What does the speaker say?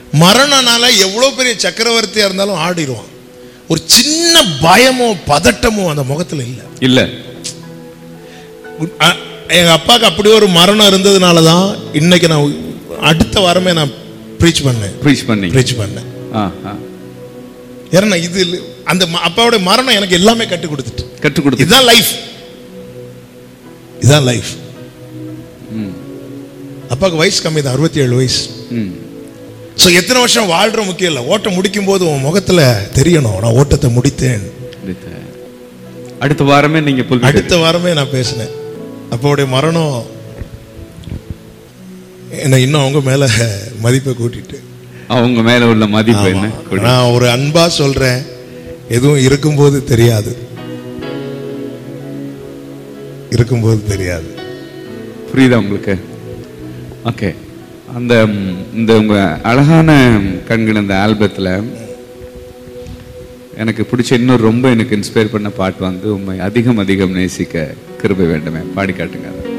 மரணனால எவ்வளோ பெரிய சக்கரவர்த்தியா இருந்தாலும் ஆடிடுவான் ஒரு சின்ன பயமோ பதட்டமோ அந்த முகத்துல இல்லை இல்ல உன்- அ- எங்க அப்பாவுக்கு அப்படி ஒரு மரணம் இருந்ததுனால தான் இன்னைக்கு நான் அடுத்த வாரமே நான் ப்ரீச் பண்ணேன் ப்ரீச் பண்ணீங்க ப்ரீச் பண்ணேன் ஆ, ஆ. ஏன்னா இது இல்ல- அந்த ம- அப்பாவோட மரணம் எனக்கு எல்லாமே கற்றுக் கொடுத்துட்டு கற்றுக் கொடுத்து இதுதான் லைஃப் இதுதான் லைஃப் ம், அப்பாவுக்கு வயசு கம்மி தான் அறுபத்தி ஏழு வயசு ம். ஸோ எத்தனை வருஷம் வாழ்ற முக்கியம் இல்லை ஓட்டம் முடிக்கும் போது உன் முகத்துல தெரியணும் நான் ஓட்டத்தை முடித்தேன் அடுத்த அடுத்த வாரமே நீங்க புல் அடுத்த வாரமே நான் பேசினேன் அப்பாவுடைய மரணம் என்னை இன்னும் அவங்க மேல மதிப்பை கூட்டிட்டு அவங்க மேல உள்ள மதிப்பு என்ன ஆமா. கொடு. நான் ஒரு அன்பா சொல்றேன் எதுவும் இருக்கும்போது தெரியாது இருக்கும்போது தெரியாது புரியுதா உங்களுக்கு ஓகே அந்த ம், இந்த உங்க அழகான கண்கள் அந்த ஆல்பத்துல எனக்கு பிடிச்ச இன்னும் ரொம்ப எனக்கு இன்ஸ்பயர் பண்ண பாட்டு வந்து உண்மை அதிகம் அதிகம் நேசிக்க கிருபை வேண்டுமே பாடி காட்டுங்க அதை.